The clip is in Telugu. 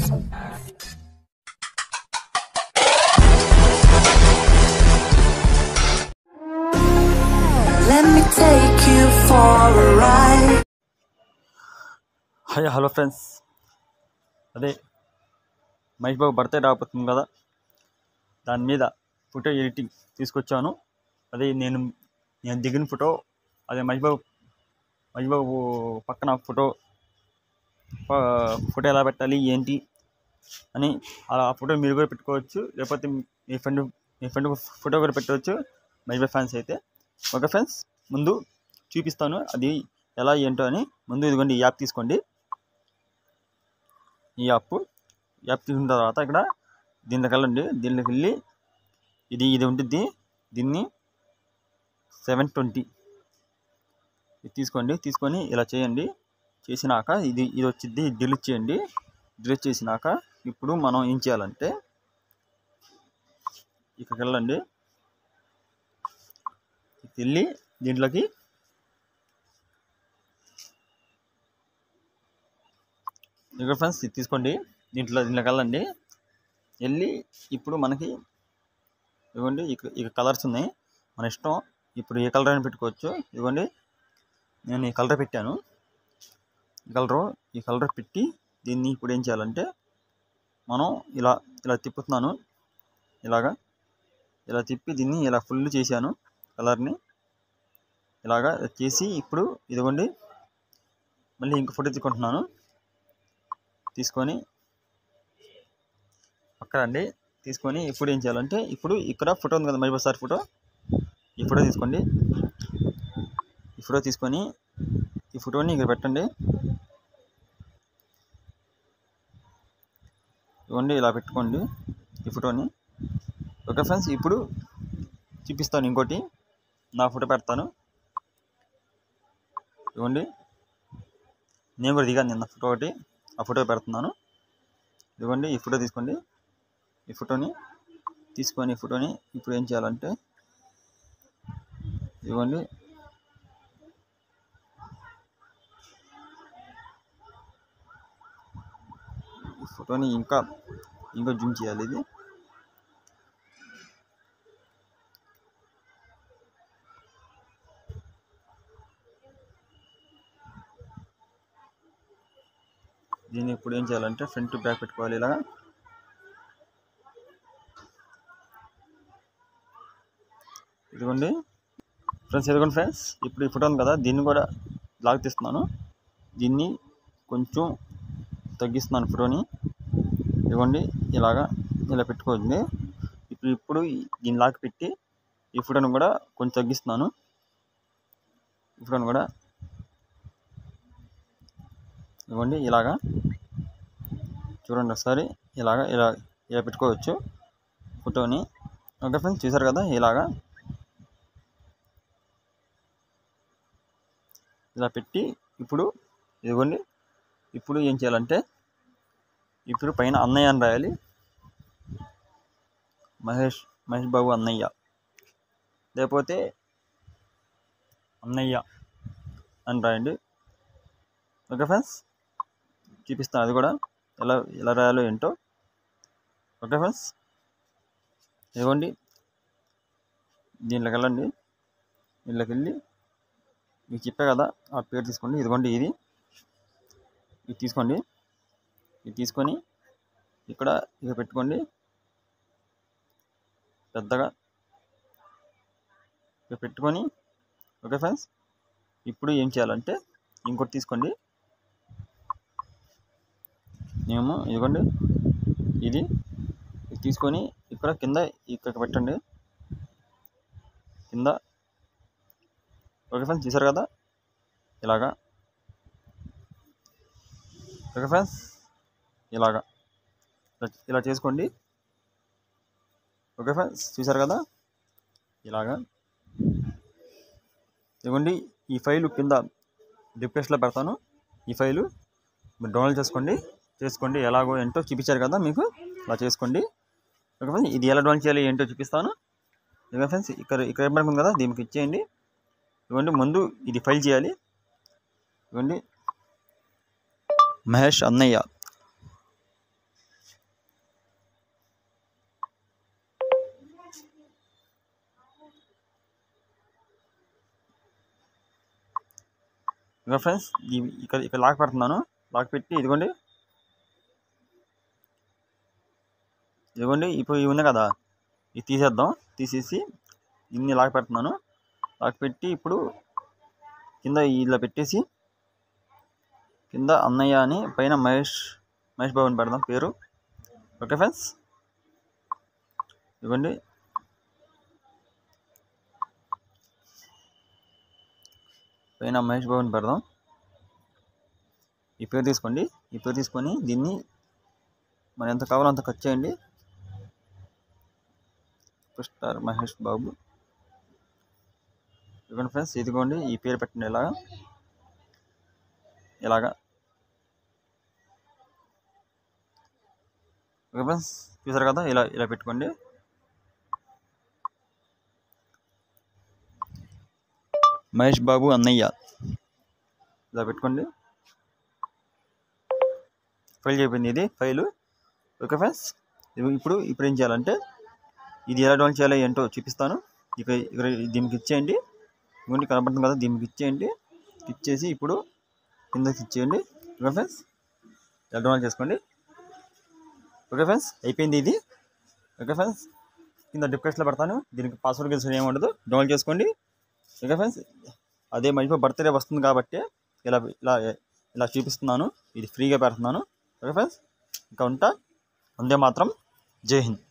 Let me take you for a ride. Hi hello friends అదే మహేష్ బాబు బర్త్డే రాబోతుంది కదా దాని మీద ఫోటో ఎడిటింగ్ తీసుకొచ్చాను అదే నేను నేను దిగిన ఫోటో అదే మహేష్ బాబు మహేష్ బాబు పక్కన ఫోటో ప- ఫోటో ఎలా పెట్టాలి ఏంటి అని అలా ఆ ఫోటో మీరు కూడా పెట్టుకోవచ్చు లేకపోతే మీ ఫ్రెండ్ మీ ఫ్రెండ్ ఫోటో కూడా పెట్టవచ్చు మహేష్ బాబు ఫ్యాన్స్ అయితే ఓకే ఫ్రెండ్స్ ముందు చూపిస్తాను అది ఎలా ఏంటో అని ముందు ఇదిగోండి ఈ యాప్ తీసుకోండి ఈ యాప్ యాప్ తీసుకున్న తర్వాత ఇక్కడ దీంట్లోకి వెళ్ళండి దీంట్లోకి వెళ్ళి ఇది ఇది ఉంటుంది దీన్ని సెవెన్ ట్వంటీ ఇది తీసుకోండి తీసుకొని ఇలా చేయండి చేసినాక ఇది ఇది వచ్చింది డిలీట్ చేయండి డిలీట్ చేసినాక ఇప్పుడు మనం ఏం చేయాలంటే ఇక్కడికి వెళ్ళండి ఇక్కడికి వెళ్ళి దీంట్లోకి ఇక ఫ్రెండ్స్ ఇది తీసుకోండి దీంట్లో దీంట్లోకి వెళ్ళండి వెళ్ళి ఇప్పుడు మనకి ఇదిగోండి ఇక ఇక కలర్స్ ఉన్నాయి మన ఇష్టం ఇప్పుడు ఏ కలర్ అయినా పెట్టుకోవచ్చు ఇదిగోండి నేను ఈ కలర్ పెట్టాను ఈ కలరు ఈ కలర్ పెట్టి దీన్ని ఇప్పుడు ఏం చేయాలంటే మనం ఇలా ఇలా తిప్పుతున్నాను ఇలాగా ఇలా తిప్పి దీన్ని ఇలా ఫుల్ చేశాను కలర్ని ఇలాగా చేసి ఇప్పుడు ఇదిగోండి మళ్ళీ ఇంకో ఫోటో తీసుకుంటున్నాను తీసుకొని అక్కడ అండి తీసుకొని ఇప్పుడు ఏం చేయాలంటే ఇప్పుడు ఇక్కడ ఫోటో ఉంది కదా మహబూబ్ సార్ ఫోటో ఈ ఫోటో తీసుకోండి ఈ ఫోటో తీసుకొని ఈ ఫోటోని ఇక్కడ పెట్టండి ఇవ్వండి ఇలా పెట్టుకోండి ఈ ఫోటోని ఓకే ఫ్రెండ్స్ ఇప్పుడు చూపిస్తాను ఇంకోటి నా ఫోటో పెడతాను ఇవ్వండి నేను కూడా దిగాను నిన్న ఫోటో ఒకటి ఆ ఫోటో పెడుతున్నాను ఇదిగోండి ఈ ఫోటో తీసుకోండి ఈ ఫోటోని తీసుకొని ఈ ఫోటోని ఇప్పుడు ఏం చేయాలంటే ఇదిగోండి ఈ ఫోటోని ఇంకా ఇంకా జూమ్ చేయాలి ఇది దీన్ని ఇప్పుడు ఏం చేయాలంటే ఫ్రంట్ టు బ్యాక్ పెట్టుకోవాలి ఇలాగా ఇదిగోండి ఫ్రెండ్స్ ఇదిగోండి ఫ్రెండ్స్ ఇప్పుడు ఈ ఫోటో ఉంది కదా దీన్ని కూడా లాగ్ తీస్తున్నాను దీన్ని కొంచెం తగ్గిస్తున్నాను ఫోటోని ఇదిగోండి ఇలాగా ఇలా పెట్టుకోండి ఇప్పుడు ఇప్పుడు ఈ- దీన్ని లాక్ పెట్టి ఈ ఫోటోని కూడా కొంచెం తగ్గిస్తున్నాను ఈ ఫోటోని కూడా ఇవ్వండి ఇలాగా చూడండి ఒకసారి ఇలాగా ఇలా ఇలా పెట్టుకోవచ్చు ఫోటోని ఓకే ఫ్రెండ్స్ చూసారు కదా ఇలాగా ఇలా పెట్టి ఇప్పుడు ఇదిగోండి ఇప్పుడు ఏం చేయాలంటే ఇప్పుడు పైన అన్నయ్య అని రాయాలి మహేష్ మహేష్ బాబు అన్నయ్య లేకపోతే అన్నయ్య అని రాయండి ఓకే ఫ్రెండ్స్ చూపిస్తాను అది కూడా ఎలా ఎలా రాయాలో ఏంటో ఓకే ఫ్రెండ్స్ ఇదిగోండి దీంట్లోకి వెళ్ళండి దీంట్లోకి వెళ్ళి మీకు చెప్పా కదా ఆ పేరు తీసుకోండి ఇదిగోండి ఇది ఇది తీసుకోండి ఇది తీసుకొని ఇక్కడ ఇక పెట్టుకోండి పెద్దగా ఇక పెట్టుకొని ఓకే ఫ్రెండ్స్ ఇప్పుడు ఏం చేయాలంటే ఇంకోటి తీసుకోండి మేము ఇదిగోండి ఇది ఇది తీసుకొని ఇక్కడ కింద ఇక్కడ పెట్టండి కింద ఓకే ఫ్రెండ్స్ చూసారు కదా ఇలాగా ఓకే ఫ్రెండ్స్ ఇలాగా ఇలా- ఇలా చేసుకోండి ఓకే ఫ్రెండ్స్ చూసారు కదా ఇలాగా ఇదిగోండి ఈ ఫైలు కింద డిప్రెస్లో పెడతాను ఈ ఫైలు మీరు డౌన్లోడ్ చేసుకోండి చేసుకోండి ఎలాగో ఏంటో చూపించారు కదా మీకు అలా చేసుకోండి ఓకే ఫ్రెండ్స్ ఇది ఎలా డౌన్లోడ్ చేయాలి ఏంటో చూపిస్తాను ఓకే ఫ్రెండ్స్ ఇక్కడ ఇక్కడ ఏం ఉంది కదా దీనికి ఇచ్చేయండి ఇవ్వండి ముందు ఇది ఫైల్ చేయాలి ఇవ్వండి మహేష్ అన్నయ్య ఇదిగో ఫ్రెండ్స్ ఇవి ఇక్కడ ఇక్కడ లాక్ పెడుతున్నాను లాక్ పెట్టి ఇదిగోండి ఇదిగోండి ఇప్పుడు ఇవి ఉన్నాయి కదా ఇది తీసేద్దాం తీసేసి దీన్ని లాక్ పెడుతున్నాను లాక్ పెట్టి ఇప్పుడు కింద ఇలా పెట్టేసి కింద అన్నయ్య అని పైన మహేష్ మహేష్ బాబు అని పెడదాం పేరు ఓకే ఫ్రెండ్స్ ఇదిగోండి పైన మహేష్ బాబుని పెడదాం ఈ పేరు తీసుకోండి ఈ పేరు తీసుకొని దీన్ని మనం ఎంత కావాలో అంత ఖర్చు చేయండి సూపర్ స్టార్ మహేష్ బాబు ఇదిగోండి ఫ్రెండ్స్ ఇదిగోండి ఈ పేరు పెట్టండి ఇలాగా ఇలాగా ఓకే ఫ్రెండ్స్ చూసారు కదా ఇలా ఇలా పెట్టుకోండి మహేష్ బాబు అన్నయ్య ఇలా పెట్టుకోండి ఫైల్ అయిపోయింది ఇది ఫైలు ఓకే ఫ్రెండ్స్ ఇవి ఇప్పుడు ఇప్పుడు ఏం చేయాలంటే ఇది ఎలా డౌన్లోడ్ చేయాలో ఏంటో చూపిస్తాను ఇక ఇక్కడ దీనికి ఇచ్చేయండి ఇవ్వండి కనబడుతుంది కదా దీనికి ఇచ్చేయండి ఇచ్చేసి ఇప్పుడు కిందకి ఇచ్చేయండి ఓకే ఫ్రెండ్స్ ఎలా డౌన్లోడ్ చేసుకోండి ఓకే ఫ్రెండ్స్ అయిపోయింది ఇది ఓకే ఫ్రెండ్స్ కింద డిస్క్రిప్షన్లో పెడతాను దీనికి పాస్వర్డ్ గెలిచిన ఏమి ఉండదు డౌన్లోడ్ చేసుకోండి ఓకే ఫ్రెండ్స్ అదే మళ్ళీ బర్త్డే వస్తుంది కాబట్టి ఇలా ఇలా ఇలా చూపిస్తున్నాను ఇది ఫ్రీగా పెడుతున్నాను ఓకే ఫ్రెండ్స్ ఇంకా ఉంటా అందే మాత్రం జై హింద్